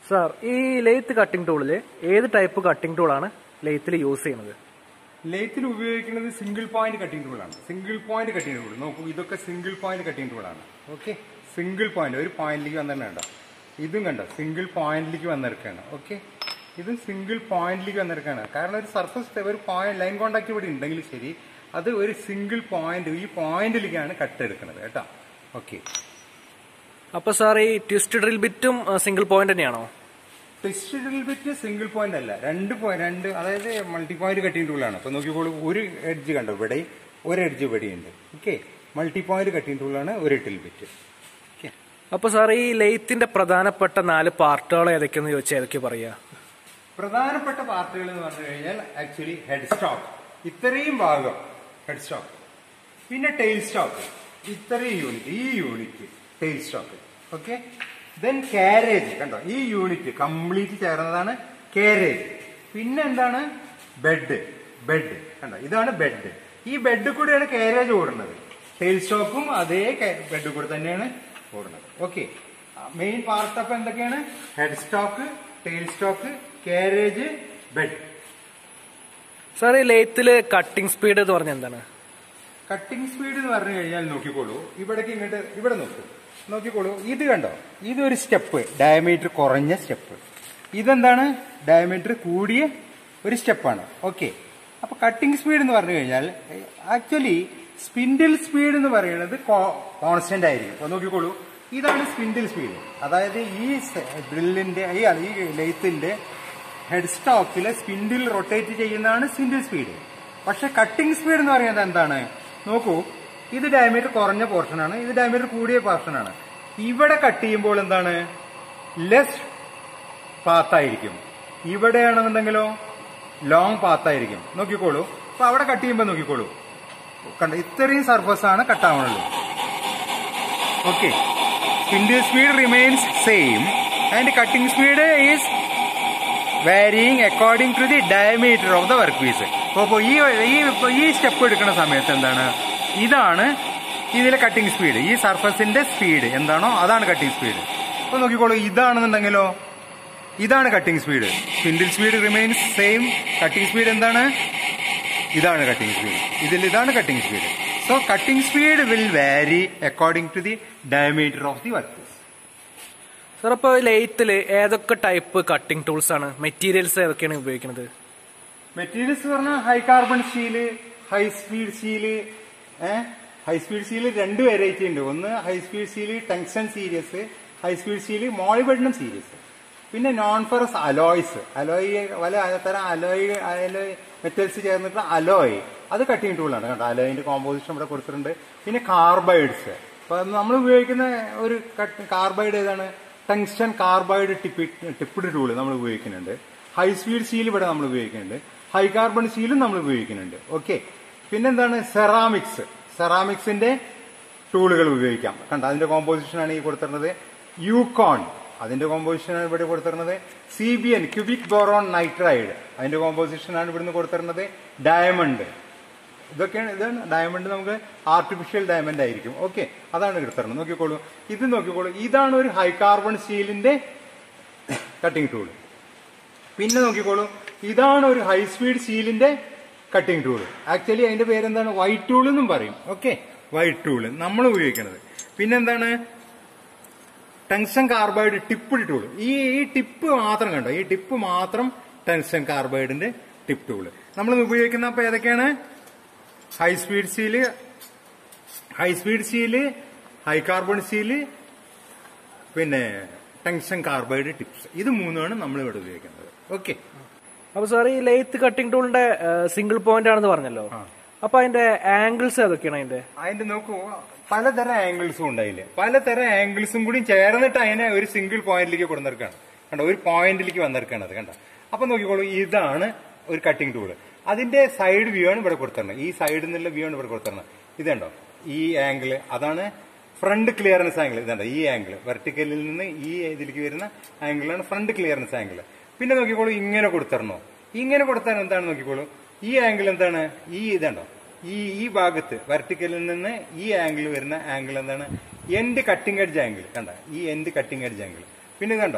sir ഈ lathe cutting ടൂളില് ഏത് type cutting ടൂളാണ് ലെയ്ത്തിൽ യൂസ് ചെയ്യുന്നത് ലേത്തിൽ ഉപയോഗിക്കുന്നത് സിംഗിൾ പോയിന്റ് കട്ടിംഗ് ടൂളാണ് സിംഗിൾ പോയിന്റ് കട്ടിംഗ് ടൂൾ നോക്കൂ ഇതൊക്കെ സിംഗിൾ പോയിന്റ് കട്ടിംഗ് ടൂളാണ് ഓക്കെ സിംഗിൾ പോയിന്റ് ഒരു പോയിന്റിലേക്ക് വന്നിട്ട് കണ്ടോ ഇതും കണ്ടോ സിംഗിൾ പോയിന്റിലേക്ക് വന്നിരിക്കുകയാണ് ഓക്കെ ഇതും സിംഗിൾ പോയിന്റിലേക്ക് വന്നിരിക്കുകയാണ് കാരണം ഒരു സർഫസ് ഒരു പോയിന്റ് ലൈൻ കോണ്ടാക്ട് ഇവിടെ ഉണ്ടെങ്കിൽ ശരി അത് ഒരു സിംഗിൾ പോയിന്റ് ഈ പോയിന്റിലേക്കാണ് കട്ട് എടുക്കുന്നത് കേട്ടോ ഓക്കെ അപ്പൊ സാർ ഈ ട്വിസ്റ്റ് ഡ്രിൽ ബിറ്റും സിംഗിൾ പോയിന്റ് തന്നെയാണോ test drill bit single point അല്ല രണ്ട് point- രണ്ട് അതായത് മൾട്ടി പോയിന്റ് കട്ടിംഗ് ടൂളാണ് അപ്പൊ നോക്കിക്കോളൂ ഒരു എഡ്ജ് കണ്ടോ ഇവിടെ ഒരു എഡ്ജ് ഇവിടെയുണ്ട് ഓക്കെ മൾട്ടി പോയിന്റ് കട്ടിംഗ് ടൂളാണ് ഒരു ഡ്രിൽ ബിറ്റ് ഓക്കെ അപ്പൊ സാർ ഈ ലെയ്ത്തിന്റെ പ്രധാനപ്പെട്ട നാല് പാർട്ടുകൾ ഏതൊക്കെയെന്ന് ചോദിച്ചാൽ ഏതൊക്കെ പറയാ പ്രധാനപ്പെട്ട പാർട്ടുകൾ എന്ന് പറഞ്ഞു കഴിഞ്ഞാൽ ആക്ച്വലി ഹെഡ് സ്റ്റോക്ക് ഇത്രയും ഭാഗം ഹെഡ് സ്റ്റോക്ക് പിന്നെ ടെയിൽ സ്റ്റോക്ക് ഇത്രയും യൂണിറ്റ് ഈ unit tail stock okay then carriage കണ്ടോ ഈ യൂണിറ്റ് കംപ്ലീറ്റ് ചേർന്നതാണ് കാരേജ് പിന്നെ എന്താണ് ബെഡ് ബെഡ് കണ്ടോ ഇതാണ് ബെഡ് ഈ ബെഡ് കൂടെയാണ് കാരേജ് ഓടുന്നത് ടെയിൽ സ്റ്റോക്കും അതേ ബെഡ് കൂടെ തന്നെയാണ് ഓടുന്നത് ഓക്കെ മെയിൻ പാർട്ട് അപ്പൊ എന്തൊക്കെയാണ് head stock tail stock carriage bed sir ഈ ലെയ്ത്തില് കട്ടിംഗ് സ്പീഡ് എന്ന് പറഞ്ഞ എന്താണ് കട്ടിംഗ് സ്പീഡ് എന്ന് പറഞ്ഞു കഴിഞ്ഞാൽ നോക്കിക്കോളൂ ഇവിടേക്ക് ഇങ്ങോട്ട് ഇവിടെ നോക്കൂ നോക്കിക്കോളൂ ഇത് കണ്ടോ ഇതൊരു സ്റ്റെപ്പ് ഡയമീറ്റർ കുറഞ്ഞ സ്റ്റെപ്പ് ഇതെന്താണ് ഡയമീറ്റർ കൂടിയ ഒരു സ്റ്റെപ്പാണ് ഓക്കെ അപ്പൊ കട്ടിംഗ് സ്പീഡ് എന്ന് പറഞ്ഞു കഴിഞ്ഞാൽ ആക്ച്വലി സ്പിൻഡിൽ സ്പീഡ് എന്ന് പറയുന്നത് കോൺസ്റ്റന്റ് ആയിരിക്കും അപ്പൊ നോക്കിക്കോളൂ ഇതാണ് സ്പിൻഡിൽ സ്പീഡ് അതായത് ഈ ഡ്രില്ലിന്റെ ഈ അല്ല, ഈ ലെയ്ത്തിന്റെ ഹെഡ് സ്റ്റോക്കിലെ സ്പിൻഡിൽ റൊട്ടേറ്റ് ചെയ്യുന്നതാണ് സ്പിൻഡിൽ സ്പീഡ് പക്ഷെ കട്ടിംഗ് സ്പീഡ് എന്ന് പറയുന്നത് എന്താണ് നോക്കൂ ഇത് ഡയമീറ്റർ കുറഞ്ഞ പോർഷനാണ് ഇത് ഡയമീറ്റർ കൂടിയ പോർഷനാണ് ഇവിടെ കട്ട് ചെയ്യുമ്പോൾ എന്താണ് ലെസ് പാത്തായിരിക്കും ഇവിടെയാണെന്നുണ്ടെങ്കിലോ ലോങ് പാത്തായിരിക്കും നോക്കിക്കോളൂ അപ്പൊ അവിടെ കട്ട് ചെയ്യുമ്പോൾ നോക്കിക്കോളൂ കണ്ട ഇത്രയും സർഫസ് ആണ് കട്ടാവുന്നുള്ളൂ okay spindle speed remains same and cutting speed is varying according to the diameter of the work piece അപ്പോൾ ഈ ഈ ഈ സ്റ്റെപ്പ് എടുക്കുന്ന സമയത്ത് എന്താണ് ഇതാണ് ഇതിലെ കട്ടിംഗ് സ്പീഡ് ഈ സർഫസിന്റെ സ്പീഡ് എന്താണോ അതാണ് കട്ടിംഗ് സ്പീഡ് അപ്പൊ നോക്കിക്കോളൂ ഇതാണെന്നുണ്ടെങ്കിലോ ഇതാണ് cutting speed spindle speed remains same cutting speed എന്താണ് ഇതാണ് കട്ടിംഗ് സ്പീഡ് ഇതിൽ ഇതാണ് cutting speed so cutting speed will vary according to the diameter of the work piece sir അപ്പൊ ലെയ്ത്തില് ഏതൊക്കെ ടൈപ്പ് കട്ടിംഗ് ടൂൾസ് ആണ് മെറ്റീരിയൽസ് ഏതൊക്കെയാണ് ഉപയോഗിക്കുന്നത് മെറ്റീരിയൽസ് പറഞ്ഞാൽ high carbon steel high speed steel high speed steel രണ്ട് വെറൈറ്റി ഉണ്ട് ഒന്ന് high speed steel tungsten series high speed steel molybdenum series പിന്നെ നോൺ ഫെറസ് അലോയ്സ് അലോയ് പല തരം അലോയ് അലോയ് മെറ്റൽസ് ചേർന്നിട്ട് അലോയ് അത് കട്ടിങ് ടൂളാണ് കേട്ടോ അലോയിന്റെ കോമ്പോസിഷൻ ഇവിടെ കൊടുത്തിട്ടുണ്ട് പിന്നെ കാർബൈഡ്സ് അപ്പൊ നമ്മൾ ഉപയോഗിക്കുന്ന ഒരു കാർബൈഡ് ഏതാണ് ടങ്സ്റ്റൺ കാർബൈഡ് ടിപ്പി ടിപ്പിഡ് ടൂള് നമ്മൾ ഉപയോഗിക്കുന്നുണ്ട് ഹൈ സ്പീഡ് സ്റ്റീൽ ഇവിടെ നമ്മൾ ഉപയോഗിക്കുന്നുണ്ട് ഹൈ കാർബൺ സ്റ്റീലും നമ്മൾ ഉപയോഗിക്കുന്നുണ്ട് ഓക്കെ പിന്നെന്താണ് സെറാമിക്സ് സെറാമിക്സിന്റെ ടൂളുകൾ ഉപയോഗിക്കാം കണ്ട അതിന്റെ കോമ്പോസിഷനാണ് ഈ കൊടുത്തിരുന്നത് യൂക്കോൺ അതിന്റെ കോമ്പോസിഷനാണ് ഇവിടെ കൊടുത്തിരുന്നത് C B N cubic boron nitride അതിന്റെ കോമ്പോസിഷനാണ് ഇവിടുന്ന് കൊടുത്തിരുന്നത് ഡയമണ്ട് ഇതൊക്കെയാണ് ഇതാണ് ഡയമണ്ട് നമുക്ക് ആർട്ടിഫിഷ്യൽ ഡയമണ്ട് ആയിരിക്കും ഓക്കെ അതാണ് എടുത്തിരുന്നത് നോക്കിക്കോളൂ ഇത് നോക്കിക്കോളൂ ഇതാണ് ഒരു ഹൈ കാർബൺ സ്റ്റീലിന്റെ കട്ടിംഗ് ടൂൾ പിന്നെ നോക്കിക്കോളൂ ഇതാണ് ഒരു ഹൈ സ്പീഡ് സ്റ്റീലിന്റെ കട്ടിംഗ് ടൂൾ ആക്ച്വലി അതിന്റെ പേരെന്താണ് വൈറ്റ് ടൂൾ എന്നും പറയും ഓക്കെ വൈറ്റ് ടൂൾ നമ്മൾ ഉപയോഗിക്കുന്നത് പിന്നെന്താണ് ടങ്സ്റ്റൺ കാർബൈഡ് ടിപ്പ് ടൂൾ ഈ ഈ ടിപ്പ് മാത്രം കണ്ടോ ഈ ടിപ്പ് മാത്രം ടങ്സ്റ്റൺ കാർബൈഡിന്റെ ടിപ്പ് ടൂള് നമ്മൾ ഉപയോഗിക്കുന്ന അപ്പൊ ഏതൊക്കെയാണ് high speed steel high speed steel high carbon steel പിന്നെ ടങ്സ്റ്റൺ കാർബൈഡ് ടിപ്സ് ഇത് മൂന്നുമാണ് നമ്മൾ ഇവിടെ ഉപയോഗിക്കുന്നത് ഓക്കെ അപ്പൊ സാർ ഈ ലെയ്ത്ത് കട്ടിംഗ് ടൂളിന്റെ സിംഗിൾ പോയിന്റ് ആണെന്ന് പറഞ്ഞല്ലോ അപ്പൊ അതിന്റെ ആംഗിൾസ് ഏതൊക്കെയാണ് അതിന്റെ അതിന്റെ നോക്കൂ പലതരം ആംഗിൾസും ഉണ്ട് അതില് പലതരം ആംഗിൾസും കൂടി ചേർന്നിട്ട് അതിനെ ഒരു സിംഗിൾ പോയിന്റിലേക്ക് കൊടുന്നിരിക്കുകയാണ് കണ്ടോ ഒരു പോയിന്റിലേക്ക് വന്നിരിക്കുകയാണ് അത് കണ്ടോ അപ്പൊ നോക്കിക്കോളൂ ഇതാണ് ഒരു കട്ടിംഗ് ടൂള് അതിന്റെ സൈഡ് വ്യൂ ആണ് ഇവിടെ കൊടുത്തിരുന്നത് ഈ സൈഡിൽ നിന്നുള്ള വ്യൂ ആണ് ഇവിടെ കൊടുത്തിരുന്നത് ഇതുണ്ടോ ഈ ആംഗിൾ അതാണ് ഫ്രണ്ട് ക്ലിയറൻസ് ആംഗിൾ ഇതുണ്ടോ ഈ ആംഗിൾ വെർട്ടിക്കലിൽ നിന്ന് ഈ ഇതിലേക്ക് വരുന്ന ആംഗിളാണ് ഫ്രണ്ട് ക്ലിയറൻസ് ആംഗിൾ പിന്നെ നോക്കിക്കോളൂ ഇങ്ങനെ കൊടുത്തിരണോ ഇങ്ങനെ കൊടുത്താൽ എന്താണ് നോക്കിക്കോളൂ ഈ ആംഗിൾ എന്താണ് ഈ ഇതുണ്ടോ ഈ ഈ ഭാഗത്ത് വെർട്ടിക്കലിൽ നിന്ന് ഈ ആംഗിൾ വരുന്ന ആംഗിൾ എന്താണ് എൻഡ് കട്ടിംഗ് എഡ്ജ് ആംഗിൾ കണ്ട ഈ എൻഡ് കട്ടിംഗ് എഡ്ജ് ആംഗിൾ പിന്നെ കണ്ടോ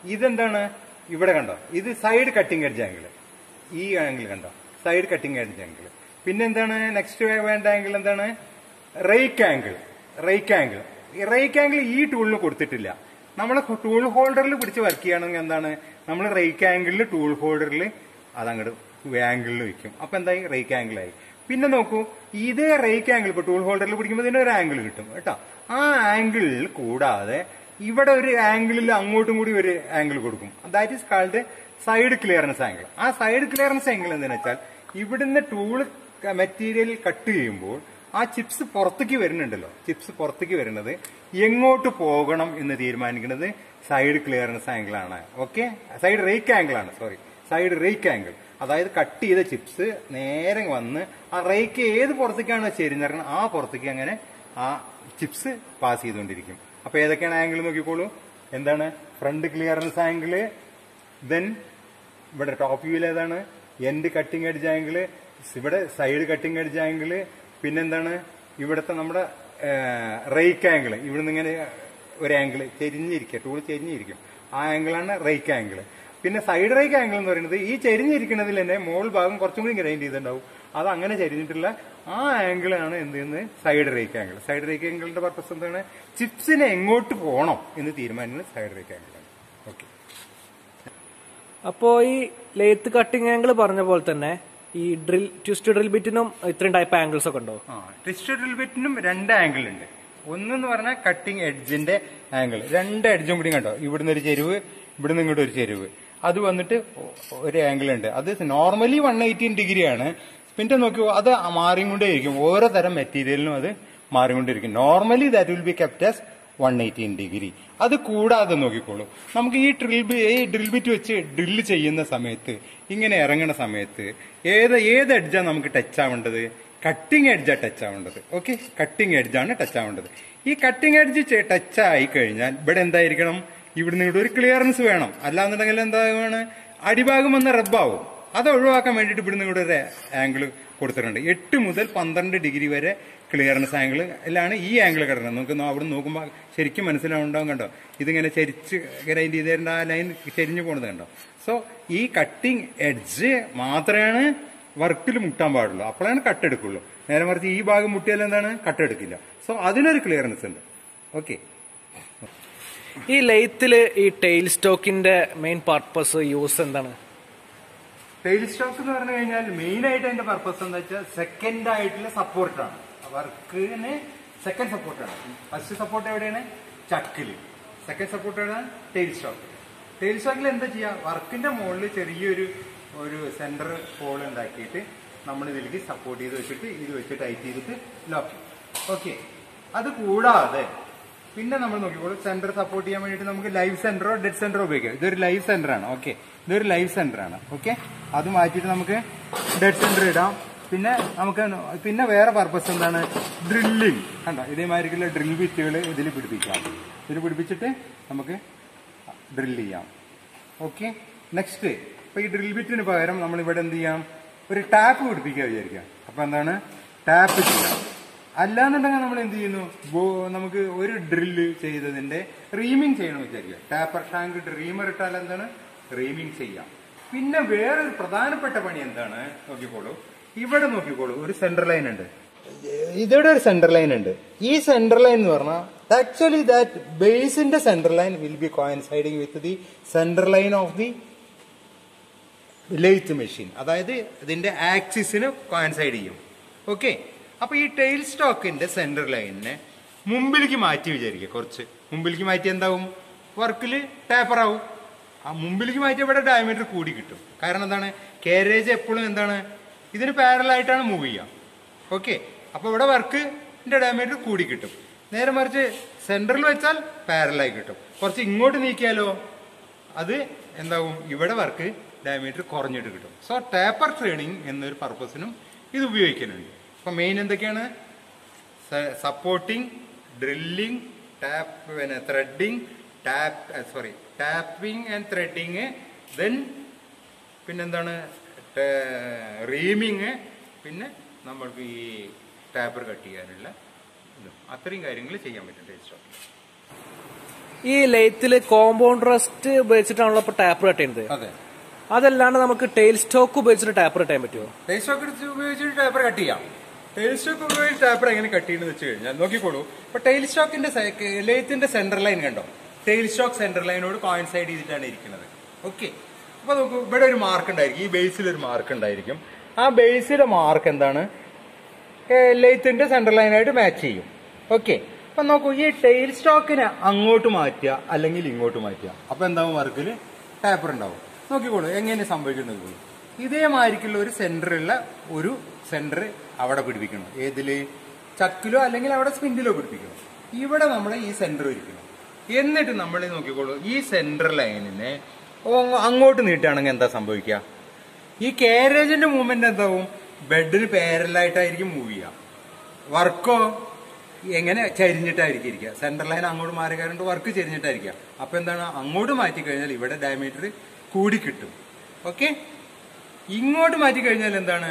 ഇതെന്താണ് ഇവിടെ കണ്ടോ ഇത് സൈഡ് കട്ടിംഗ് എഡ്ജ് ആംഗിൾ ഈ ആംഗിൾ കണ്ടോ സൈഡ് കട്ടിംഗ് എഡ്ജ് ആംഗിൾ പിന്നെ എന്താണ് നെക്സ്റ്റ് വേണ്ട ആംഗിൾ എന്താണ് റേക്ക് ആംഗിൾ റേക്ക് ആംഗിൾ ഈ റേക്ക് ആംഗിൾ ഈ ടൂളിന് കൊടുത്തിട്ടില്ല നമ്മൾ ടൂൾ ഹോൾഡറിൽ പിടിച്ച് വർക്ക് ചെയ്യണമെങ്കിൽ എന്താണ് നമ്മൾ റേക്ക് ആംഗിളിൽ ടൂൾ ഹോൾഡറിൽ അതങ്ങോട്ട് ആംഗിളിൽ വെക്കും അപ്പൊ എന്തായി റേക്ക് ആംഗിളായി പിന്നെ നോക്കൂ ഇതേ റേക്ക് ആംഗിൾ ഇപ്പൊ ടൂൾ ഹോൾഡറിൽ പിടിക്കുമ്പോൾ ഇതിന് ഒരു ആംഗിൾ കിട്ടും കേട്ടോ ആ ആംഗിളിൽ കൂടാതെ ഇവിടെ ഒരു ആംഗിളിൽ അങ്ങോട്ടും കൂടി ഒരു ആംഗിൾ കൊടുക്കും that is called side clearance angle ആ സൈഡ് ക്ലിയറൻസ് ആംഗിൾ എന്താണെന്ന് വെച്ചാൽ ഇവിടുന്ന് ടൂൾ മെറ്റീരിയൽ കട്ട് ചെയ്യുമ്പോൾ ആ ചിപ്സ് പുറത്തേക്ക് വരുന്നുണ്ടല്ലോ ചിപ്സ് പുറത്തേക്ക് വരുന്നത് എങ്ങോട്ട് പോകണം എന്ന് തീരുമാനിക്കുന്നത് സൈഡ് ക്ലിയറൻസ് ആംഗിൾ ആണ് ഓക്കെ സൈഡ് റേക്ക് ആംഗിൾ ആണ് സോറി സൈഡ് റേക്ക് ആംഗിൾ അതായത് കട്ട് ചെയ്ത ചിപ്സ് നേരെ വന്ന് ആ റേക്ക് ഏത് പുറത്തേക്കാണ് ചേരുന്നത് ആ പുറത്തേക്ക് അങ്ങനെ ആ ചിപ്സ് പാസ് ചെയ്തുകൊണ്ടിരിക്കും അപ്പൊ ഏതൊക്കെയാണ് ആംഗിൾ നോക്കിക്കോളൂ എന്താണ് ഫ്രണ്ട് ക്ലിയറൻസ് ആംഗിള് ദെൻ ഇവിടെ ടോപ്പ് വ്യൂവിൽ ഏതാണ് എൻഡ് കട്ടിംഗ് എഡ്ജ് ആംഗിള് ഇവിടെ സൈഡ് കട്ടിംഗ് എഡ്ജ് ആംഗിള് പിന്നെന്താണ് ഇവിടുത്തെ നമ്മുടെ റേക്ക് ആംഗിള് ഇവിടുന്ന് ഇങ്ങനെ ഒരു ആംഗിള് ചെരിഞ്ഞിരിക്കുക ടൂൾ ചെരിഞ്ഞിരിക്കും ആ ആംഗിളാണ് റേക്ക് ആംഗിള് പിന്നെ സൈഡ് റേക്ക് ആംഗിൾ എന്ന് പറയുന്നത് ഈ ചെരിഞ്ഞിരിക്കുന്നതിൽ തന്നെ മോൾ ഭാഗം കുറച്ചും കൂടി ഗ്രൈൻഡ് ചെയ്തിട്ടുണ്ടാവും അത് അങ്ങനെ ചെരിഞ്ഞിട്ടുള്ള ആ ആംഗിളാണ് എന്ത് ചെയ്യുന്നത് side rake angle side rake ആംഗിളിന്റെ പർപ്പസ് എന്താണ് ചിപ്സിനെ എങ്ങോട്ട് പോകണം എന്ന് തീരുമാനിക്കുന്നത് സൈഡ് റേക്ക് ആംഗിളാണ് ഓക്കെ അപ്പോ ഈ ലേത്ത് കട്ടിംഗ് ആംഗിൾ പറഞ്ഞ പോലെ തന്നെ ഈ ഡ്രിൽ ട്വിസ്റ്റ് ഡ്രിൽ ബിറ്റിനും ഇത്രയും ടൈപ്പ് ആംഗിൾസ് ഒക്കെ ഉണ്ടോ ആ ട്വിസ്റ്റഡ് ഡ്രിൽ ബിറ്റിനും രണ്ട് ആംഗിൾ ഉണ്ട് ഒന്നെന്ന് പറഞ്ഞാൽ കട്ടിംഗ് എഡ്ജിന്റെ ആംഗിൾ രണ്ട് എഡ്ജും കൂടി കണ്ടോ ഇവിടുന്ന് ഒരു ചെരുവ് ഇവിടുന്ന് ഇങ്ങോട്ട് ഒരു ചെരുവ് അത് വന്നിട്ട് ഒ- ഒരു ആംഗിൾ ഉണ്ട് അത് നോർമലി വൺ എയ്റ്റീൻ ഡിഗ്രി ആണ് പിന്നെ നോക്കിയോ അത് മാറിക്കൊണ്ടേയിരിക്കും ഓരോ തരം മെറ്റീരിയലിനും അത് മാറിക്കൊണ്ടിരിക്കും normally that will be kept as one eighteen degree അത് കൂടാതെ നോക്കിക്കോളൂ നമുക്ക് ഈ ഡ്രിൽ ബി ഈ ഡ്രിൽ ബിറ്റ് വെച്ച് ഡ്രിൽ ചെയ്യുന്ന സമയത്ത് ഇങ്ങനെ ഇറങ്ങുന്ന സമയത്ത് ഏത് ഏത് എഡ്ജാണ് നമുക്ക് ടച്ച് ആവേണ്ടത് കട്ടിംഗ് എഡ്ജാ ടച്ച് ആവേണ്ടത് ഓക്കെ കട്ടിംഗ് എഡ്ജാണ് ടച്ച് ആവേണ്ടത് ഈ കട്ടിംഗ് എഡ്ജ് ടച്ച് ആയി കഴിഞ്ഞാൽ ഇവിടെ എന്തായിരിക്കണം ഇവിടുന്ന് ഇവിടെ ഒരു ക്ലിയറൻസ് വേണം അല്ലാന്നുണ്ടെങ്കിൽ എന്താകുമാണ് അടിഭാഗം വന്ന് റബ്ബാവും അത് ഒഴിവാക്കാൻ വേണ്ടിയിട്ട് ഇവിടുന്ന് ഇവിടെ ഒരു ആംഗിൾ കൊടുത്തിട്ടുണ്ട് എട്ട് മുതൽ പന്ത്രണ്ട് ഡിഗ്രി വരെ ക്ലിയറൻസ് ആംഗിളിലാണ് ഈ ആംഗിൾ കിടക്കുന്നത് നമുക്ക് നോ- അവിടെ നോക്കുമ്പോൾ ശരിക്കും മനസ്സിലാവുണ്ടാവും കണ്ടോ ഇതിങ്ങനെ ചരിച്ച് ഗ്രൈൻഡ് ചെയ്തേണ്ട ആ ലൈൻ ചെരിഞ്ഞു പോണത് കണ്ടോ സോ ഈ കട്ടിംഗ് എഡ്ജ് മാത്രമാണ് വർക്കിൽ മുട്ടാൻ പാടുള്ളൂ അപ്പോഴാണ് കട്ട് എടുക്കുള്ളൂ നേരെ മറിച്ച് ഈ ഭാഗം മുട്ടിയാൽ എന്താണ് കട്ട് എടുക്കില്ല സോ അതിനൊരു ക്ലിയറൻസ് ഉണ്ട് ഓക്കെ ഈ ലെയ്ത്തില് ഈ ടെയിൽ സ്റ്റോക്കിന്റെ മെയിൻ പർപ്പസ് യൂസ് എന്താണ് ടെയിൽ സ്റ്റോക്ക് എന്ന് പറഞ്ഞു കഴിഞ്ഞാൽ മെയിൻ ആയിട്ട് അതിന്റെ പർപ്പസ് എന്താ വെച്ചാൽ സെക്കൻഡ് ആയിട്ടുള്ള സപ്പോർട്ടാണ് വർക്കിന് സെക്കൻഡ് സപ്പോർട്ടാണ് ഫസ്റ്റ് സപ്പോർട്ട് എവിടെയാണ് ചക്കില് സെക്കൻഡ് സപ്പോർട്ട് എവിടെയാണ് ടെയിൽ സ്റ്റോക്ക് ടെയിൽ സ്റ്റോക്കിൽ എന്താ ചെയ്യാ വർക്കിന്റെ മുകളിൽ ചെറിയൊരു ഒരു സെന്റർ ഹോൾ ഉണ്ടാക്കിയിട്ട് നമ്മൾ ഇതിലേക്ക് സപ്പോർട്ട് ചെയ്ത് വെച്ചിട്ട് ഇത് വെച്ച് ടൈറ്റ് ചെയ്തിട്ട് ലോക്ക് ഓക്കെ അത് കൂടാതെ പിന്നെ നമ്മൾ നോക്കിക്കോളൂ സെന്റർ സപ്പോർട്ട് ചെയ്യാൻ വേണ്ടിയിട്ട് നമുക്ക് ലൈവ് സെന്ററോ ഡെഡ് സെന്ററോ ഉപയോഗിക്കാം ഇതൊരു ലൈവ് സെന്റർ ആണ് ഓക്കെ ഇതൊരു ലൈവ് സെന്റർ ആണ് ഓക്കെ അത് മാറ്റിയിട്ട് നമുക്ക് ഡെഡ് സെന്റർ ഇടാം പിന്നെ നമുക്ക് പിന്നെ വേറെ പർപ്പസ് എന്താണ് ഡ്രില്ലിങ് കണ്ടോ ഇതേമാതിരിക്കുള്ള ഡ്രിൽ ബിറ്റുകൾ ഇതിൽ പിടിപ്പിക്കാം ഇതിൽ പിടിപ്പിച്ചിട്ട് നമുക്ക് ഡ്രിൽ ചെയ്യാം ഓക്കെ നെക്സ്റ്റ് ഇപ്പൊ ഈ ഡ്രിൽ ബിറ്റിന് പകരം നമ്മൾ ഇവിടെ എന്ത് ചെയ്യാം ഒരു ടാപ്പ് പിടിപ്പിക്കുക വിചാരിക്കാം അപ്പൊ എന്താണ് ടാപ്പ് ചെയ്യാം അല്ലാന്നുണ്ടെങ്കിൽ നമ്മൾ എന്ത് ചെയ്യുന്നു ബോ- നമുക്ക് ഒരു ഡ്രില്ല് ചെയ്തതിന്റെ റീമിങ് ചെയ്യണം വിചാരിക്കുക ടാപ്പർ ടാങ്ക് റീമർ ഇട്ടാൽ എന്താണ് റീമിങ് ചെയ്യാം പിന്നെ വേറൊരു പ്രധാനപ്പെട്ട പണി എന്താണ് നോക്കിക്കോളൂ ഇവിടെ നോക്കിക്കോളൂ ഒരു സെന്റർ ലൈൻ ഉണ്ട് ഇതിവിടെ ഒരു സെന്റർ ലൈൻ ഉണ്ട് ഈ സെന്റർ ലൈൻ എന്ന് പറഞ്ഞാൽ ആക്ച്വലി ദാറ്റ് ബേസിന്റെ centre line will be coinciding with the centre line of the lathe machine അതായത് ഇതിന്റെ ആക്സിസിന് കോയിൻസൈഡ് ചെയ്യും ഓക്കെ അപ്പൊ ഈ ടെയിൽ സ്റ്റോക്കിന്റെ സെന്റർ ലൈനിനെ മുമ്പിലേക്ക് മാറ്റി വിചാരിക്കുക കുറച്ച് മുമ്പിലേക്ക് മാറ്റി എന്താവും വർക്കിൽ ടേപ്പർ ആവും ആ മുമ്പിലേക്ക് മാറ്റി ഇവിടെ ഡയമീറ്റർ കൂടി കിട്ടും കാരണം എന്താണ് കാരേജ് എപ്പോഴും എന്താണ് ഇതിന് പാരലായിട്ടാണ് മൂവ് ചെയ്യുക ഓക്കെ അപ്പൊ ഇവിടെ വർക്കിന്റെ ഡയമീറ്റർ കൂടി കിട്ടും നേരെ മറിച്ച് സെന്ററിൽ വെച്ചാൽ പാരലായി കിട്ടും കുറച്ച് ഇങ്ങോട്ട് നീക്കിയാലോ അത് എന്താവും ഇവിടെ വർക്ക് ഡയമീറ്റർ കുറഞ്ഞിട്ട് കിട്ടും സോ ടേപ്പർ ട്രെയിനിങ് എന്നൊരു പർപ്പസിനും ഇത് ഉപയോഗിക്കുന്നുണ്ട് അപ്പൊ മെയിൻ എന്തൊക്കെയാണ് സപ്പോർട്ടിങ് ഡ്രില്ലിംഗ് ടാപ്പ് പിന്നെ threading tap sorry tapping and threading then പിന്നെന്താണ് റീമിങ് പിന്നെ നമ്മൾക്ക് ഈ ടാപ്പർ കട്ട് ചെയ്യാനുള്ള ഇതും അത്രയും കാര്യങ്ങൾ ചെയ്യാൻ പറ്റും ടേസ്റ്റ് ഈ ലെയ്ത്തില് കോമ്പൗണ്ട് റെസ്റ്റ് ഉപയോഗിച്ചിട്ടാണല്ലോ ഇപ്പൊ ടാപ്പ് കട്ട് ചെയ്യുന്നത് അതെ അതല്ലാണ്ട് നമുക്ക് ടെയിൽ സ്റ്റോക്ക് ഉപയോഗിച്ചിട്ട് ടാപ്പ് കട്ട് ചെയ്യാൻ പറ്റുമോ ടേൽ സ്റ്റോക്ക് എടുത്ത് ഉപയോഗിച്ചിട്ട് ടേപ്പർ കട്ട് ചെയ്യാം ടേൽ സ്റ്റോക്ക് ഉപയോഗിച്ച് ടേപ്പർ എങ്ങനെ കട്ട് ചെയ്യുന്നത് വെച്ച് കഴിഞ്ഞാൽ നോക്കിക്കോളൂ ഇപ്പൊ ടൈൽ സ്റ്റോക്കിന്റെ ലേത്തിന്റെ സെന്റർ ലൈൻ കണ്ടോ ടൈൽ സ്റ്റോക്ക് സെന്റർ ലൈനോട് കോയിൻസൈഡ് ചെയ്തിട്ടാണ് ഇരിക്കുന്നത് ഓക്കെ അപ്പൊ നോക്കൂ ഇവിടെ ഒരു മാർക്ക് ഉണ്ടായിരിക്കും ഈ ബേസിൽ ഒരു മാർക്ക് ഉണ്ടായിരിക്കും ആ ബേസിലെ മാർക്ക് എന്താണ് ലെയ്ത്തിന്റെ സെന്റർ ലൈനായിട്ട് മാച്ച് ചെയ്യും ഓക്കെ അപ്പൊ നോക്കൂ ഈ ടെയിൽ സ്റ്റോക്കിനെ അങ്ങോട്ട് മാറ്റുക അല്ലെങ്കിൽ ഇങ്ങോട്ട് മാറ്റുക അപ്പൊ എന്താവും വർക്കിൽ ടേപ്പർ ഉണ്ടാവും നോക്കിക്കോളൂ എങ്ങനെ സംഭവിക്കുന്നത് ഇതേമാതിരിക്കുള്ള ഒരു സെന്ററുള്ള ഒരു സെന്റർ അവിടെ പിടിപ്പിക്കണം ഏതില് ചക്കിലോ അല്ലെങ്കിൽ അവിടെ സ്പിൻഡിലോ പിടിപ്പിക്കണം ഇവിടെ നമ്മൾ ഈ സെന്റർ ഇരിക്കണം എന്നിട്ട് നമ്മൾ നോക്കിക്കോളൂ ഈ സെന്റർ ലൈനിനെ അങ്ങോട്ട് നീട്ടുകയാണെങ്കിൽ എന്താ സംഭവിക്കുക ഈ കാരേജിന്റെ മൂവ്മെന്റ് എന്താവും ബെഡിന് പാരലായിട്ടായിരിക്കും മൂവ് ചെയ്യുക വർക്കോ എങ്ങനെ ചരിഞ്ഞിട്ടായിരിക്കും ഇരിക്കുക സെന്റർ ലൈൻ അങ്ങോട്ട് മാറി കാരണം വർക്ക് ചരിഞ്ഞിട്ടായിരിക്കുക അപ്പൊ എന്താണ് അങ്ങോട്ട് മാറ്റി കഴിഞ്ഞാൽ ഇവിടെ ഡയമീറ്റർ കൂടി കിട്ടും ഓക്കെ ഇങ്ങോട്ട് മാറ്റി കഴിഞ്ഞാൽ എന്താണ്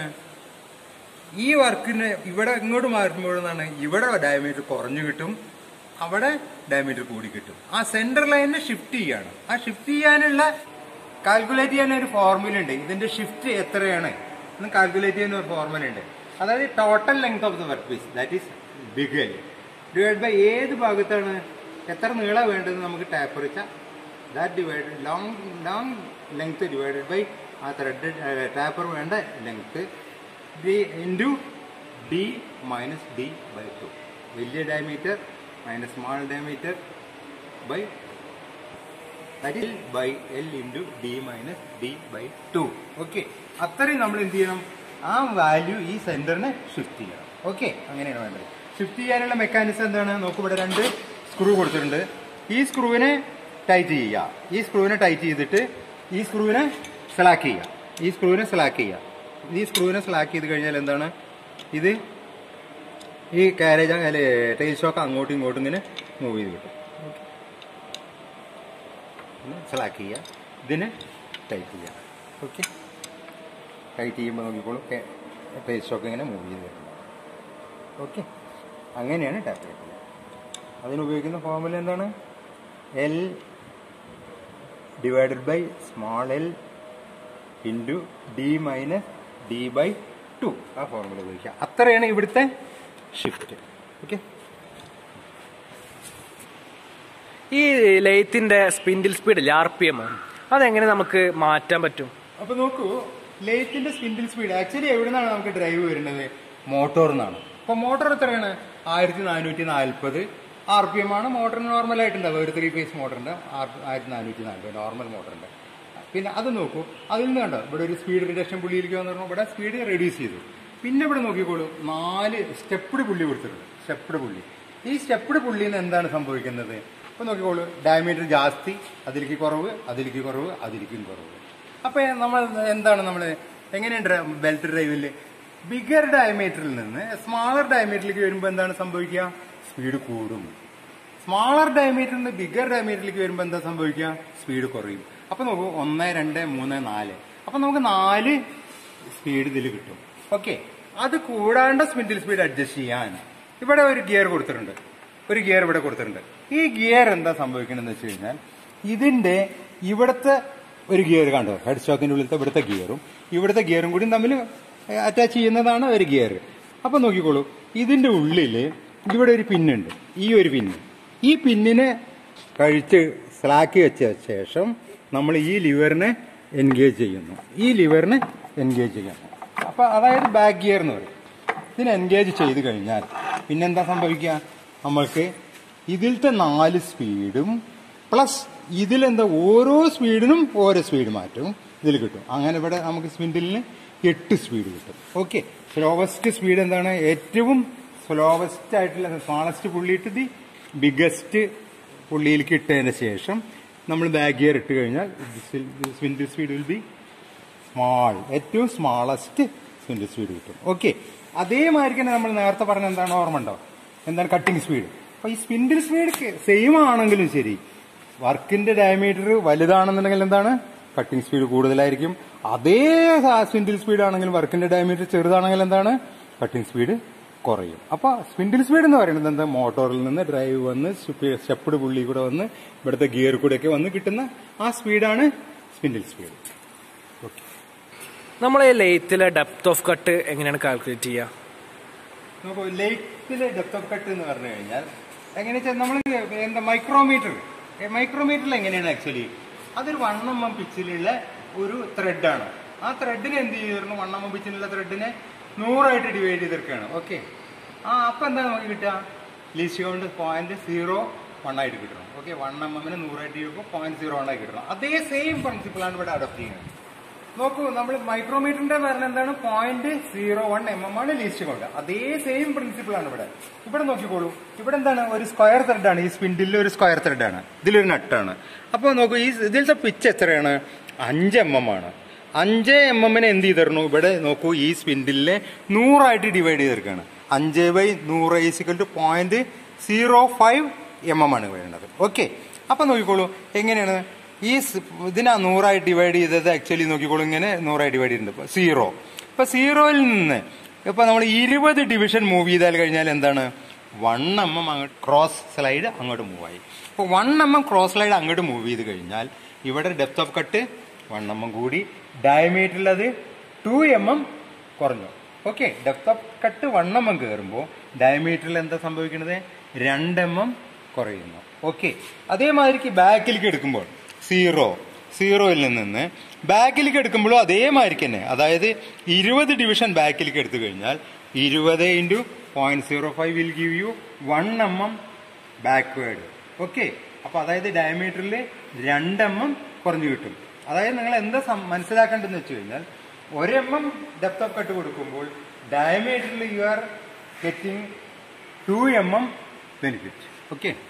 ഈ വർക്കിന് ഇവിടെ ഇങ്ങോട്ട് മാറുമ്പോഴെന്നാണ് ഇവിടെ ഡയമീറ്റർ കുറഞ്ഞു കിട്ടും അവിടെ ഡയമീറ്റർ കൂടി കിട്ടും ആ സെന്റർ ലൈനിനെ ഷിഫ്റ്റ് ചെയ്യാണ് ആ ഷിഫ്റ്റ് ചെയ്യാനുള്ള കാൽക്കുലേറ്റ് ചെയ്യാൻ ഒരു ഫോർമുല ഉണ്ട് ഇതിന്റെ ഷിഫ്റ്റ് എത്രയാണ് എന്ന് കാൽക്കുലേറ്റ് ചെയ്യുന്ന ഒരു ഫോർമുല ഉണ്ട് അതായത് total length of the work piece that is big divide by ഏത് ഭാഗത്താണ് എത്ര നീളം വേണ്ടതെന്ന് നമുക്ക് ടാപ്പർ വെച്ചാൽ that divide long long length divided by ആ ത്രെഡ് ടാപ്പർ വേണ്ട length D into D minus D by two വലിയ diameter minus small diameter by that is by L into D minus D by two okay അത്രയും നമ്മൾ എന്ത് ചെയ്യണം ആ value ഈ സെന്ററിനെ shift ചെയ്യണം ഓക്കെ അങ്ങനെയാണ് വേണ്ടത് ഷിഫ്റ്റ് ചെയ്യാനുള്ള മെക്കാനിസം എന്താണ് നോക്കൂ ഇവിടെ രണ്ട് സ്ക്രൂ കൊടുത്തിട്ടുണ്ട് ഈ സ്ക്രൂവിനെ ടൈറ്റ് ചെയ്യുക ഈ സ്ക്രൂവിനെ ടൈറ്റ് ചെയ്തിട്ട് ഈ സ്ക്രൂവിനെ സ്ലാക്ക് ചെയ്യുക ഈ സ്ക്രൂവിനെ സ്ലാക്ക് ചെയ്യുക ഈ സ്ക്രൂവിനെ സ്ലാക്ക് ചെയ്ത് കഴിഞ്ഞാൽ എന്താണ് ഇത് ഈ കാരേജ് അല്ലെ ടൈൽ സ്റ്റോക്ക് അങ്ങോട്ടും ഇങ്ങോട്ടും ഇങ്ങനെ മൂവ് ചെയ്ത് കിട്ടും സ്ലാക്ക് ചെയ്യുക ഇതിനെ ടൈറ്റ് ചെയ്യുക ഓക്കെ ടൈറ്റ് ചെയ്യുമ്പോൾ നോക്കിക്കോളൂ ടൈൽ സ്റ്റോക്ക് ഇങ്ങനെ മൂവ് ചെയ്ത് വരുന്നത് ഓക്കെ അങ്ങനെയാണ് ടാപ്പ് ചെയ്യുക അതിനുപയോഗിക്കുന്ന ഫോർമുല എന്താണ് L divided by small L into D minus D by two ആ ഫോർമുല ഉപയോഗിക്കുക അത്രയാണ് ഇവിടുത്തെ ഷിഫ്റ്റ് ഓക്കെ ഈ ലെയ്ത്തിന്റെ spindle speed R P M അതെങ്ങനെ നമുക്ക് മാറ്റാൻ പറ്റും അപ്പൊ നോക്കൂ ലേറ്റിന്റെ സ്പിൻഡിൽ സ്പീഡ് ആക്ച്വലി എവിടെ നിന്നാണ് നമുക്ക് ഡ്രൈവ് വരുന്നത് മോട്ടോറിൽ നിന്നാണ് അപ്പൊ മോട്ടോർ എത്രയാണ് ആയിരത്തി നാനൂറ്റി നാൽപ്പത് ആർ പി എം ആണ് മോട്ടർ നോർമൽ ആയിട്ടുണ്ടാവുക ഒരു ത്രീ ഫേസ് മോട്ടറിന്റെ ആയിരത്തി നാനൂറ്റി നാൽപ്പത് നോർമൽ മോട്ടറിന്റെ പിന്നെ അത് നോക്കൂ അതിൽ നിന്ന് കണ്ടോ ഇവിടെ ഒരു സ്പീഡ് റിഡക്ഷൻ പുള്ളിയിലേക്ക് വന്നു പറഞ്ഞു ഇവിടെ സ്പീഡ് റെഡ്യൂസ് ചെയ്തു പിന്നെ ഇവിടെ നോക്കിക്കോളൂ നാല് സ്റ്റെപ്പ്ഡ് പുള്ളി കൊടുത്തിട്ടുണ്ട് സ്റ്റെപ്പ്ഡ് പുള്ളി ഈ സ്റ്റെപ്പ്ഡ് പുള്ളിയിൽ നിന്ന് എന്താണ് സംഭവിക്കുന്നത് ഇപ്പൊ നോക്കിക്കോളൂ ഡയമീറ്റർ ജാസ്തി അതിലേക്ക് കുറവ് അതിലേക്ക് കുറവ് അതിലേക്കും കുറവ് അപ്പൊ നമ്മൾ എന്താണ് നമ്മൾ എങ്ങനെയുണ്ട് ബെൽറ്റ് ഡ്രൈവില് ബിഗർ ഡയമീറ്ററിൽ നിന്ന് സ്മാളർ ഡയമീറ്ററിലേക്ക് വരുമ്പോൾ എന്താണ് സംഭവിക്കുക സ്പീഡ് കൂടും സ്മാളർ ഡയമീറ്ററിൽ നിന്ന് ബിഗർ ഡയമീറ്ററിലേക്ക് വരുമ്പോൾ എന്താ സംഭവിക്കുക സ്പീഡ് കുറയും അപ്പൊ നോക്കൂ ഒന്ന് രണ്ട് മൂന്ന് നാല് അപ്പൊ നമുക്ക് നാല് സ്പീഡ് ഇതിൽ കിട്ടും ഓക്കെ അത് കൂടാണ്ട് സ്പിൻഡിൽ സ്പീഡ് അഡ്ജസ്റ്റ് ചെയ്യാൻ ഇവിടെ ഒരു ഗിയർ കൊടുത്തിട്ടുണ്ട് ഒരു ഗിയർ ഇവിടെ കൊടുത്തിട്ടുണ്ട് ഈ ഗിയർ എന്താ സംഭവിക്കണമെന്ന് വെച്ച് കഴിഞ്ഞാൽ ഇതിന്റെ ഇവിടുത്തെ ഒരു ഗിയർ കണ്ടോ ഹെഡ് സ്റ്റോക്കിന്റെ ഉള്ളിലത്തെ ഇവിടുത്തെ ഗിയറും ഇവിടുത്തെ ഗിയറും കൂടി തമ്മിൽ അറ്റാച്ച് ചെയ്യുന്നതാണ് ഒരു ഗിയർ അപ്പൊ നോക്കിക്കോളൂ ഇതിന്റെ ഉള്ളില് ഇവിടെ ഒരു പിന്നുണ്ട് ഈ ഒരു പിന്ന് ഈ പിന്നിനെ കഴിച്ച് സ്ലാക്കി വെച്ച ശേഷം നമ്മൾ ഈ ലിവറിനെ എൻഗേജ് ചെയ്യുന്നു ഈ ലിവറിനെ എൻഗേജ് ചെയ്യുന്നു അപ്പൊ അതായത് ബാക്ക് ഗിയർ എന്ന് പറയും ഇതിനെ എൻഗേജ് ചെയ്ത് കഴിഞ്ഞാൽ പിന്നെന്താ സംഭവിക്കുക നമ്മൾക്ക് ഇതിലത്തെ നാല് സ്പീഡും പ്ലസ് ഇതിലെന്താ ഓരോ സ്പീഡിനും ഓരോ സ്പീഡ് മാറ്റും ഇതിൽ കിട്ടും അങ്ങനെ ഇവിടെ നമുക്ക് സ്പിൻഡിലിന് എട്ട് സ്പീഡ് കിട്ടും ഓക്കെ സ്ലോവസ്റ്റ് സ്പീഡ് എന്താണ് ഏറ്റവും സ്ലോവസ്റ്റ് ആയിട്ടുള്ള സ്മാളസ്റ്റ് പുള്ളിയിട്ട് ദി ബിഗസ്റ്റ് പുള്ളിയിലേക്ക് ഇട്ടതിന് ശേഷം നമ്മൾ ബാക്ക് ഗിയർ ഇട്ട് കഴിഞ്ഞാൽ spindle speed will be small ഏറ്റവും സ്മാളസ്റ്റ് സ്പിൻഡിൽ സ്പീഡ് കിട്ടും ഓക്കെ അതേമാതിരി തന്നെ നമ്മൾ നേരത്തെ പറഞ്ഞ എന്താണ് ഓർമ്മ ഉണ്ടോ എന്താണ് കട്ടിങ് സ്പീഡ് അപ്പൊ ഈ സ്പിൻഡിൽ സ്പീഡ് സെയിം ആണെങ്കിലും ശരി വർക്കിന്റെ ഡയമീറ്റർ വലുതാണെന്നുണ്ടെങ്കിൽ എന്താണ് കട്ടിങ് സ്പീഡ് കൂടുതലായിരിക്കും അതേ സ്പിൻഡിൽ സ്പീഡ് ആണെങ്കിലും വർക്കിന്റെ ഡയമീറ്റർ ചെറുതാണെങ്കിൽ എന്താണ് കട്ടിങ് സ്പീഡ് കുറയും അപ്പൊ സ്പിൻഡിൽ സ്പീഡ് എന്ന് പറയുന്നത് എന്താ മോട്ടോറിൽ നിന്ന് ഡ്രൈവ് വന്ന് സ്റ്റെപ്പഡ് പുള്ളി കൂടെ വന്ന് ഇവിടുത്തെ ഗിയർ കൂടെ ഒക്കെ വന്ന് കിട്ടുന്ന ആ സ്പീഡാണ് സ്പിൻഡിൽ സ്പീഡ് നമ്മളെ ലെയ്ത്തിലെ ഡെപ്ത് ഓഫ് കട്ട് എങ്ങനെയാണ് കാൽക്കുലേറ്റ് ചെയ്യുക നോക്കൂ ലേറ്റിലെ ഡെപ്ത് ഓഫ് കട്ട് എന്ന് പറഞ്ഞു കഴിഞ്ഞാൽ എങ്ങനെ വെച്ചാൽ നമ്മൾ എന്താ മൈക്രോമീറ്റർ മൈക്രോമീറ്ററിൽ എങ്ങനെയാണ് ആക്ച്വലി അതൊരു വൺ എം എം പിച്ചിലുള്ള ഒരു ത്രെഡാണ് ആ ത്രെഡിനെ എന്ത് ചെയ്തിരുന്നു വൺ എം എം പിച്ചിലുള്ള ത്രെഡിനെ നൂറായിട്ട് ഡിവൈഡ് ചെയ്തെടുക്കുകയാണ് ഓക്കെ ആ അപ്പം എന്താ നമുക്ക് കിട്ടുക least count point zero one ആയിട്ട് കിട്ടണം ഓക്കെ വൺ എം എമ്മിന് നൂറായിട്ട് ചെയ്യുമ്പോൾ പോയിന്റ് സീറോ വൺ ആയി കിട്ടണം അതേ സെയിം പ്രിൻസിപ്പിളാണ് ഇവിടെ അഡോപ്റ്റ് ചെയ്യുന്നത് നോക്കൂ നമ്മൾ മൈക്രോമീറ്ററിന്റെ പറഞ്ഞ എന്താണ് point zero one M M ആണ് ലീസ്റ്റ് കൊണ്ട് അതേ സെയിം പ്രിൻസിപ്പിൾ ആണ് ഇവിടെ ഇവിടെ നോക്കിക്കോളൂ ഇവിടെ എന്താണ് ഒരു സ്ക്വയർ ത്രെഡ് ആണ് ഈ സ്പിൻഡിൽ ഒരു സ്ക്വയർ ത്രെഡ് ആണ് ഇതിലൊരു നട്ടാണ് അപ്പോൾ നോക്കൂ ഈ ഇതിലത്തെ പിച്ച് എത്രയാണ് അഞ്ച് എം എം ആണ് അഞ്ച് എം എമ്മിനെ എന്ത് ചെയ്തിരുന്നു ഇവിടെ നോക്കൂ ഈ സ്പിൻഡിലിനെ നൂറായിട്ട് ഡിവൈഡ് ചെയ്തെടുക്കുകയാണ് അഞ്ച് ബൈ നൂറ് is equal to point zero five M M ആണ് വേണ്ടത് ഓക്കെ അപ്പൊ നോക്കിക്കോളൂ എങ്ങനെയാണ് ഈ സ് ഇതിനാ നൂറായി ഡിവൈഡ് ചെയ്തത് ആക്ച്വലി നോക്കിക്കോളൂ ഇങ്ങനെ നൂറായി ഡിവൈഡ് ചെയ്തിട്ടുണ്ട് സീറോ ഇപ്പൊ സീറോയിൽ നിന്ന് ഇപ്പൊ നമ്മൾ ഇരുപത് ഡിവിഷൻ മൂവ് ചെയ്താൽ കഴിഞ്ഞാൽ എന്താണ് വൺ എം എം അങ്ങോട്ട് ക്രോസ് സ്ലൈഡ് അങ്ങോട്ട് മൂവ് ആയി അപ്പോൾ one M M cross slide അങ്ങോട്ട് മൂവ് ചെയ്ത് കഴിഞ്ഞാൽ ഇവിടെ depth of cut one M M കൂടി ഡയമീറ്ററിൽ അത് ടു എം എം കുറഞ്ഞു okay depth of cut one M M കയറുമ്പോൾ ഡയമീറ്ററിൽ എന്താ സംഭവിക്കുന്നത് രണ്ട് എം എം കുറയുന്നു ഓക്കെ അതേമാതിരിക്ക് ബാക്കിലേക്ക് എടുക്കുമ്പോൾ സീറോ സീറോയിൽ നിന്ന് ബാക്കിലേക്ക് എടുക്കുമ്പോഴും അതേമാതിരിക്ക് തന്നെ അതായത് ഇരുപത് ഡിവിഷൻ ബാക്കിലേക്ക് എടുത്തു കഴിഞ്ഞാൽ ഇരുപത് into point zero five will give you one M M backward okay അപ്പൊ അതായത് ഡയമീറ്ററിൽ രണ്ട് എം എം കുറഞ്ഞു കിട്ടും അതായത് നിങ്ങൾ എന്താ സം- മനസ്സിലാക്കേണ്ടതെന്ന് വെച്ച് കഴിഞ്ഞാൽ ഒരു M M depth of cut കൊടുക്കുമ്പോൾ ഡയമീറ്ററിൽ you are getting two M M benefit okay